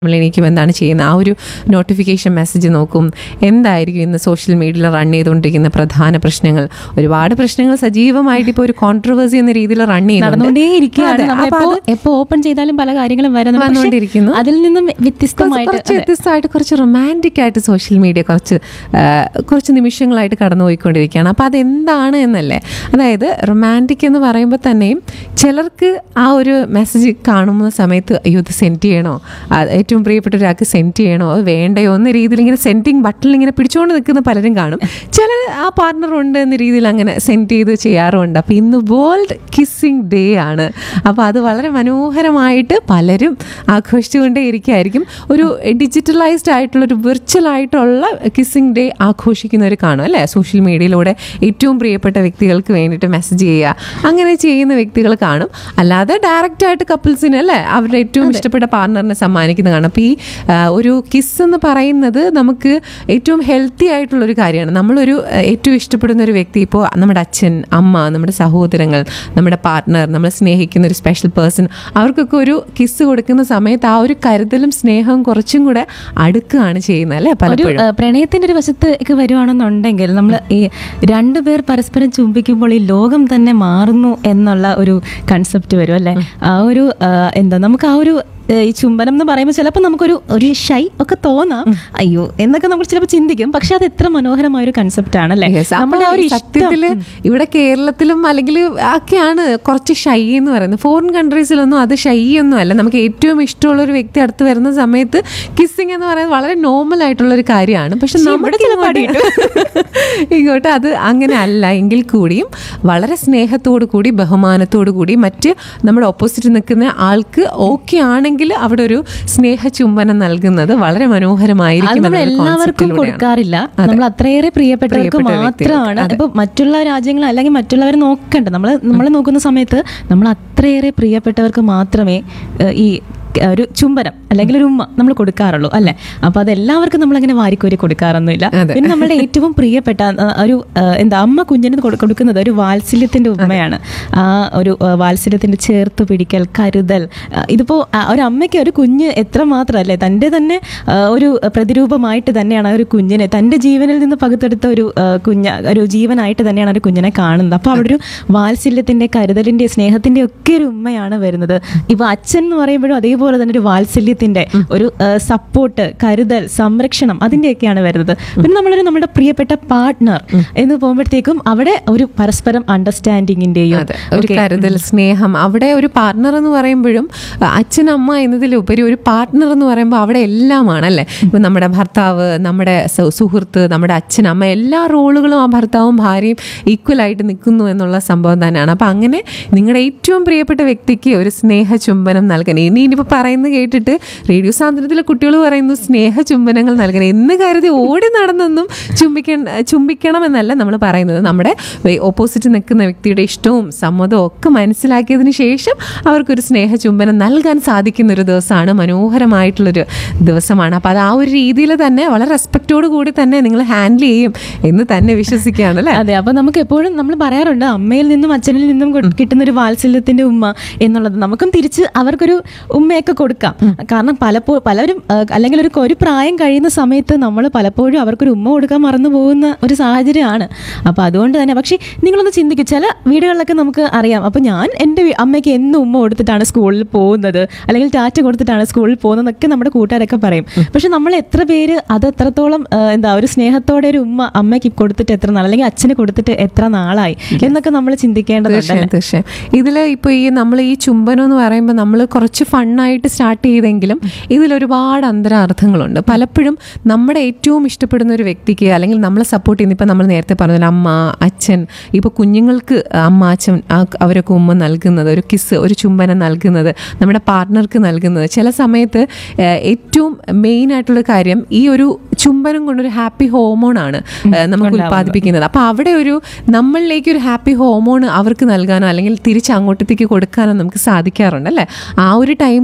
നമ്മൾ എണീക്കും എന്താണ് ചെയ്യുന്നത് ആ ഒരു നോട്ടിഫിക്കേഷൻ മെസ്സേജ് നോക്കും എന്തായിരിക്കും ഇന്ന് സോഷ്യൽ മീഡിയയിൽ റൺ ചെയ്തുകൊണ്ടിരിക്കുന്ന പ്രധാന പ്രശ്നങ്ങൾ ഒരുപാട് പ്രശ്നങ്ങൾ സജീവമായിട്ട് ഇപ്പോൾ ഒരു കോൺട്രവേഴ്സി എന്ന രീതിയിൽ റൺ നടന്നുകൊണ്ടേ ഇരിക്കുകയാണ് അതെ, നമ്മൾ അപ്പൊ എപ്പോ അത് എപ്പോ ഓപ്പൺ ചെയ്താലും പല കാര്യങ്ങളും വരുന്നുണ്ട് പക്ഷേ വന്നുകൊണ്ടിരിക്കുന്നു. അതിൽ നിന്നും വ്യത്യസ്തമായിട്ട് കുറച്ച് വ്യത്യസ്തമായിട്ട് കുറച്ച് റൊമാൻറ്റിക് ആയിട്ട് സോഷ്യൽ മീഡിയ കുറച്ച് ആ, കുറച്ച് നിമിഷങ്ങളായിട്ട് കടന്നു പോയിക്കൊണ്ടിരിക്കുകയാണ് അപ്പോൾ അതെന്താണ് എന്നല്ലേ അതായത് റൊമാൻറ്റിക് എന്ന് പറയുമ്പോൾ തന്നെയും ചിലർക്ക് ആ ഒരു മെസ്സേജ് കാണുന്ന സമയത്ത് അയ്യോ ഇത് സെൻഡ് ചെയ്യണോ ആ, ഏറ്റവും പ്രിയപ്പെട്ട ഒരാൾക്ക് സെൻഡ് ചെയ്യണോ അത് വേണ്ടയോ എന്ന രീതിയിൽ ഇങ്ങനെ സെൻഡിങ് ബട്ടണിൽ ഇങ്ങനെ പിടിച്ചുകൊണ്ട് നിൽക്കുന്ന പലരും കാണും ചിലർ ആ പാർട്ണർ ഉണ്ട് എന്ന രീതിയിൽ അങ്ങനെ സെൻഡ് ചെയ്ത് ചെയ്യാറുണ്ട് അപ്പോൾ ഇന്ന് വേൾഡ് കിസ്സിങ് ഡേ ആണ് അപ്പോൾ അത് വളരെ മനോഹരമായിട്ട് പലരും ആഘോഷിച്ചുകൊണ്ടേ ഇരിക്കുകയായിരിക്കും ഒരു ഡിജിറ്റലൈസ്ഡ് ആയിട്ടുള്ള ഒരു വിർച്വൽ ആയിട്ടുള്ള കിസ്സിങ് ഡേ ആഘോഷിക്കുന്നവർ കാണും അല്ലേ സോഷ്യൽ മീഡിയയിലൂടെ ഏറ്റവും പ്രിയപ്പെട്ട വ്യക്തികൾക്ക് വേണ്ടിയിട്ട് മെസ്സേജ് ചെയ്യുക അങ്ങനെ ചെയ്യുന്ന വ്യക്തികൾ കാണും അല്ലാതെ ഡയറക്റ്റ് ആയിട്ട് കപ്പിൾസിന് അല്ലേ അവരുടെ ഏറ്റവും ഇഷ്ടപ്പെട്ട പാർട്ണറിനെ സമ്മാനിക്കുന്ന കാണും അപ്പോൾ ഈ ആ, ഒരു കിസ് എന്ന് പറയുന്നത് നമുക്ക് ഏറ്റവും ഹെൽത്തി ആയിട്ടുള്ള ഒരു കാര്യമാണ് നമ്മളൊരു ആ, ഏറ്റവും ഇഷ്ടപ്പെടുന്ന ഒരു വ്യക്തി ഇപ്പോൾ നമ്മുടെ അച്ഛൻ അമ്മ നമ്മുടെ സഹോദരങ്ങൾ നമ്മുടെ പാർട്ട്ണർ നമ്മൾ സ്നേഹിക്കുന്ന ഒരു സ്പെഷ്യൽ പേഴ്സൺ അവർക്കൊക്കെ ഒരു കിസ് കൊടുക്കുന്ന സമയത്ത് ആ ഒരു കരുതലും സ്നേഹവും കുറച്ചും കൂടെ അടുക്കുകയാണ് ചെയ്യുന്നത് അല്ലേ ഒരു പലപ്പോഴും ആ, പ്രണയത്തിന്റെ ഒരു വശത്തേക്ക് വരുവാണെന്നുണ്ടെങ്കിൽ നമ്മൾ ഈ രണ്ടുപേർ പരസ്പരം ചുംബിക്കുമ്പോൾ ഈ ലോകം തന്നെ മാറുന്നു എന്നുള്ള ഒരു കൺസെപ്റ്റ് വരും അല്ലെ ആ ഒരു ആ, എന്താ നമുക്ക് ആ ഒരു ആ, ഈ ചുംബനം എന്ന് പറയുമ്പോൾ ചിലപ്പോൾ നമുക്കൊരു ഒരു ഷൈ ഒക്കെ തോന്നാം അയ്യോ എന്നൊക്കെ നമ്മൾ ചിലപ്പോൾ ചിന്തിക്കും പക്ഷെ അത് എത്ര മനോഹരമായ ഒരു കൺസെപ്റ്റ് ആണല്ലേ Yes, അപ്പൊ നമ്മുടെ ആ ഒരു ഇഷ്ടം സത്യത്തില് ഇവിടെ കേരളത്തിലും അല്ലെങ്കിൽ ഒക്കെയാണ് കുറച്ച് ഷൈ എന്ന് പറയുന്നത് ഫോറിൻ കൺട്രീസിലൊന്നും അത് ഷൈ ഒന്നും അല്ല നമുക്ക് ഏറ്റവും ഇഷ്ടമുള്ള ഒരു വ്യക്തി അടുത്ത് വരുന്ന സമയത്ത് കിസ്സിങ് എന്ന് പറയുന്നത് വളരെ നോർമൽ ആയിട്ടുള്ള ഒരു കാര്യമാണ് പക്ഷെ പക്ഷേ നമ്മുടെ ഇവിടെ ചിലപ്പോൾ അടി ഇങ്ങോട്ട് അത് അങ്ങനെ അല്ല എങ്കിൽ കൂടിയും വളരെ സ്നേഹത്തോടു കൂടി ബഹുമാനത്തോടു കൂടി മറ്റ് നമ്മുടെ ഓപ്പോസിറ്റ് നിൽക്കുന്ന ആൾക്ക് ഓക്കെ ആണെങ്കിൽ അവിടെ ഒരു സ്നേഹ ചുംബനം നൽകുന്നത് വളരെ അത് മനോഹരമായിരിക്കും നമ്മൾ എന്നൊരു എല്ലാവർക്കും concept ലൂടെയാണ്. കൊടുക്കാറില്ല അതെ. നമ്മൾ അത്രയേറെ പ്രിയപ്പെട്ടവർക്ക് പ്രിയപ്പെട്ട മാത്രമാണ് വ്യക്തികൾക്ക്. ഇപ്പൊ മറ്റുള്ള രാജ്യങ്ങൾ അല്ലെങ്കിൽ മറ്റുള്ളവരെ നോക്കണ്ട നമ്മൾ നമ്മൾ നോക്കുന്ന സമയത്ത് നമ്മൾ അത്രയേറെ പ്രിയപ്പെട്ടവർക്ക് മാത്രമേ ഏഹ്, ഈ ക- ഒരു ചുംബനം അല്ലെങ്കിൽ ഒരു ഉമ്മ നമ്മൾ കൊടുക്കാറുള്ളൂ അല്ലെ അപ്പൊ അത് എല്ലാവർക്കും നമ്മളങ്ങനെ വാരിക്കോരി കൊടുക്കാറൊന്നുമില്ല അതെ. പിന്നെ നമ്മളുടെ ഏറ്റവും പ്രിയപ്പെട്ട ആ, ഒരു ആ, എന്താ അമ്മ കുഞ്ഞിന് കൊടു- കൊടുക്കുന്നത് ഒരു വാത്സല്യത്തിന്റെ ഉമ്മയാണ് ആ ഒരു ആ, വാത്സല്യത്തിന്റെ ചേർത്ത് പിടിക്കൽ കരുതൽ ആ, ഇതിപ്പോ ആ, ഒരു അമ്മയ്ക്ക് ഒരു കുഞ്ഞ് എത്ര മാത്രമല്ലേ തൻ്റെ തന്നെ ആ, ഒരു പ്രതിരൂപമായിട്ട് തന്നെയാണ് ആ ഒരു കുഞ്ഞിനെ തൻ്റെ ജീവനിൽ നിന്ന് പകുത്തെടുത്ത ഒരു ആ, കുഞ്ഞ ഒരു ജീവനായിട്ട് തന്നെയാണ് ആ ഒരു കുഞ്ഞിനെ കാണുന്നത് അപ്പോൾ അവിടെ ഒരു വാത്സല്യത്തിന്റെ കരുതലിന്റെ സ്നേഹത്തിന്റെ ഒക്കെ ഒരു ഉമ്മയാണ് വരുന്നത് ഇപ്പൊ അച്ഛൻ എന്ന് പറയുമ്പോഴും അതേപോലെ തന്നെ ഒരു വാത്സല്യത്തിന്റെ ഒരു സപ്പോർട്ട് കരുതൽ സംരക്ഷണം അതിന്റെയൊക്കെയാണ് വരുന്നത് പിന്നെ നമ്മളൊരു നമ്മുടെ പ്രിയപ്പെട്ട പാർട്ട്ണർ എന്ന് പോകുമ്പോഴത്തേക്കും അവിടെ ഒരു പരസ്പരം അണ്ടർസ്റ്റാൻഡിങ്ങിന്റെയും അതെ ഒരു കരുതൽ സ്നേഹം അവിടെ ഒരു പാർട്ട്ണർ എന്ന് പറയുമ്പോഴും അഹ് അച്ഛൻ അമ്മ എന്നതിലുപരി ഒരു പാർട്ട്ണർ എന്ന് പറയുമ്പോൾ അവിടെ എല്ലാമാണ് അല്ലേ ഇപ്പൊ നമ്മുടെ ഭർത്താവ് നമ്മുടെ സു- സുഹൃത്ത് നമ്മുടെ അച്ഛൻ അമ്മ എല്ലാ റോളുകളും ആ ഭർത്താവും ഭാര്യയും ഈക്വൽ ആയിട്ട് നിൽക്കുന്നു എന്നുള്ള സംഭവം തന്നെയാണ് അപ്പൊ അങ്ങനെ നിങ്ങളുടെ ഏറ്റവും പ്രിയപ്പെട്ട വ്യക്തിക്ക് ഒരു സ്നേഹ ചുംബനം നൽകണം ഇനി ഇനിയിപ്പോൾ പറയുന്നത് കേട്ടിട്ട് റേഡിയോ സാന്ദ്രത്തിലെ കുട്ടികൾ പറയുന്നു സ്നേഹ ചുംബനങ്ങൾ നൽകണം എന്ന് കരുതി ഓടി നടന്നൊന്നും ചുംബിക്കണം ചുംബിക്കണം എന്നല്ല നമ്മൾ പറയുന്നത് നമ്മുടെ ഓപ്പോസിറ്റ് നിൽക്കുന്ന വ്യക്തിയുടെ ഇഷ്ടവും സമ്മതവും ഒക്കെ മനസ്സിലാക്കിയതിന് ശേഷം അവർക്കൊരു സ്നേഹ ചുംബനം നൽകാൻ സാധിക്കുന്ന ഒരു ദിവസമാണ് മനോഹരമായിട്ടുള്ളൊരു ദിവസമാണ് അപ്പോൾ അത് ആ ഒരു രീതിയിൽ തന്നെ വളരെ റെസ്പെക്റ്റോട് കൂടി തന്നെ നിങ്ങൾ ഹാൻഡിൽ ചെയ്യും എന്ന് തന്നെ വിശ്വസിക്കുകയാണ് അല്ലേ അതെ അപ്പൊ നമുക്ക് എപ്പോഴും നമ്മൾ പറയാറുണ്ട് അമ്മയിൽ നിന്നും അച്ഛനിൽ നിന്നും കൊ- കിട്ടുന്ന ഒരു വാത്സല്യത്തിന്റെ ഉമ്മ എന്നുള്ളത് നമുക്കും തിരിച്ച് അവർക്കൊരു ഉമ്മയൊക്കെ കൊടുക്കാം കാരണം പലപ്പോഴും പലരും ആ, അല്ലെങ്കിൽ ഒരു ഒരു പ്രായം കഴിയുന്ന സമയത്ത് നമ്മൾ പലപ്പോഴും അവർക്കൊരു ഉമ്മ കൊടുക്കാൻ മറന്നു പോകുന്ന ഒരു സാഹചര്യമാണ് അപ്പൊ അതുകൊണ്ട് തന്നെ പക്ഷേ നിങ്ങളൊന്ന് ചിന്തിക്കും ചില വീടുകളിലൊക്കെ നമുക്ക് അറിയാം അപ്പൊ ഞാൻ എൻ്റെ വീ- അമ്മയ്ക്ക് എന്നും ഉമ്മ കൊടുത്തിട്ടാണ് സ്കൂളിൽ പോകുന്നത് അല്ലെങ്കിൽ ടാറ്റ കൊടുത്തിട്ടാണ് സ്കൂളിൽ പോകുന്നതെന്നൊക്കെ നമ്മുടെ കൂട്ടുകാരൊക്കെ പറയും പക്ഷെ നമ്മൾ എത്ര പേര് അത് എത്രത്തോളം ആ, എന്താ ഒരു സ്നേഹത്തോടെ ഒരു ഉമ്മ അമ്മയ്ക്ക് കൊടുത്തിട്ട് എത്ര നാൾ അല്ലെങ്കിൽ അച്ഛന് കൊടുത്തിട്ട് എത്ര നാളായി എന്നൊക്കെ നമ്മൾ ചിന്തിക്കേണ്ടതുണ്ട് തീർച്ചയായും തീർച്ചയായും ഇതിൽ ഇപ്പോൾ ഈ നമ്മൾ ഈ ചുംബനം എന്ന് പറയുമ്പോൾ നമ്മൾ കുറച്ച് ഫണ്ണായിട്ട് സ്റ്റാർട്ട് ചെയ്തെങ്കിലും ഇതിലൊരുപാട് അന്തരാർത്ഥങ്ങളുണ്ട് പലപ്പോഴും നമ്മുടെ ഏറ്റവും ഇഷ്ടപ്പെടുന്ന ഒരു വ്യക്തിക്ക് അല്ലെങ്കിൽ നമ്മളെ സപ്പോർട്ട് ചെയ്യുന്ന ഇപ്പം നമ്മൾ നേരത്തെ പറഞ്ഞ അമ്മ അച്ഛൻ ഇപ്പോൾ കുഞ്ഞുങ്ങൾക്ക് അമ്മ അച്ഛൻ ആ- അവരൊക്കെ ഉമ്മ നൽകുന്നത് ഒരു കിസ് ഒരു ചുംബനം നൽകുന്നത് നമ്മുടെ പാർട്ട്ണർക്ക് നൽകുന്നത് ചില സമയത്ത് ഏഹ്, ഏറ്റവും മെയിൻ ആയിട്ടുള്ള കാര്യം ഈ ഒരു ചുംബനം കൊണ്ടൊരു ഹാപ്പി ഹോമോണാണ് നമുക്ക് ഉൽപ്പാദിപ്പിക്കുന്നത് അപ്പോൾ അവിടെ ഒരു നമ്മളിലേക്ക് ഒരു ഹാപ്പി ഹോമോൺ അവർക്ക് നൽകാനോ അല്ലെങ്കിൽ തിരിച്ച് അങ്ങോട്ടത്തേക്ക് കൊടുക്കാനോ നമുക്ക് സാധിക്കാറുണ്ട് അല്ലേ ആ ഒരു ടൈമിൽ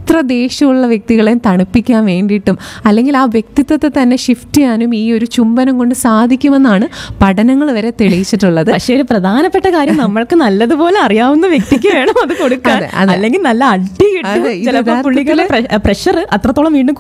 എത്ര ദേഷ്യമുള്ള വ്യക്തികളെയും തണുപ്പിക്കാൻ വേണ്ടിയിട്ടും അല്ലെങ്കിൽ ആ വ്യക്തിത്വത്തെ തന്നെ ഷിഫ്റ്റ് ചെയ്യാനും ഈ ഒരു ചുംബനം കൊണ്ട് സാധിക്കുമെന്നാണ് പഠനങ്ങൾ വരെ തെളിയിച്ചിട്ടുള്ളത് പക്ഷേ ഒരു പ്രധാനപ്പെട്ട കാര്യം നമ്മൾക്ക് നല്ലതുപോലെ അറിയാവുന്ന വ്യക്തിക്ക് വേണം അത് കൊടുക്കാൻ അതെ, അതെ. അല്ലെങ്കിൽ നല്ല അടി കിട്ടും അതെ, ഇത് ചിലപ്പോൾ യഥാർത്ഥത്തില് പുള്ളികളുടെ പ്രഷർ അത്രത്തോളം വീണ്ടും